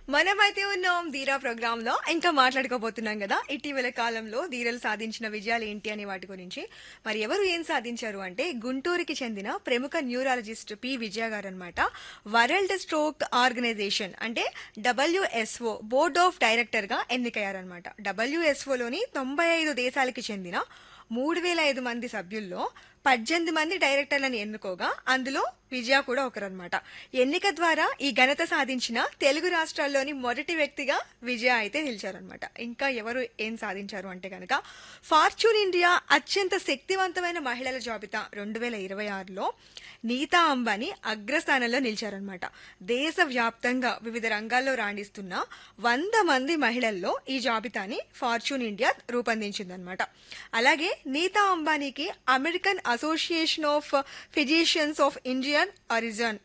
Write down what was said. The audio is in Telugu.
మనమైతే ఉన్నాం ధీరా ప్రోగ్రామ్ లో ఇంకా మాట్లాడుకోబోతున్నాం కదా ఇటీవల కాలంలో ధీరలు సాధించిన విజయాలు ఏంటి అనే వాటి గురించి మరి ఎవరు ఏం సాధించారు అంటే గుంటూరుకి చెందిన ప్రముఖ న్యూరాలజిస్ట్ పి విజయ గారు అనమాట వరల్డ్ స్ట్రోక్ ఆర్గనైజేషన్ అంటే డబ్ల్యూఎస్ఓ బోర్డ్ ఆఫ్ డైరెక్టర్ గా ఎన్నికయ్యారనమాట డబ్ల్యూఎస్ఓలోని తొంభై ఐదు దేశాలకి చెందిన మూడు వేల ఐదు మంది సభ్యుల్లో పద్దెనిమిది మంది డైరెక్టర్లను ఎన్నుకోగా అందులో విజయ కూడా ఒకరన్నమాట ఎన్నిక ద్వారా ఈ ఘనత సాధించిన తెలుగు రాష్ట్రాల్లోని మొదటి వ్యక్తిగా విజయ అయితే నిలిచారనమాట ఇంకా ఎవరు ఏం సాధించారు అంటే కనుక ఫార్చ్యూన్ ఇండియా అత్యంత శక్తివంతమైన మహిళల జాబితా రెండు వేల ఇరవై ఆరులో నీతా అంబానీ అగ్రస్థానంలో నిలిచారనమాట దేశవ్యాప్తంగా వివిధ రంగాల్లో రాణిస్తున్న వంద మంది మహిళల్లో ఈ జాబితాని ఫార్చ్యూన్ ఇండియా రూపొందించిందనమాట అలాగే నీతా అంబానీకి American association of physicians of Indian origin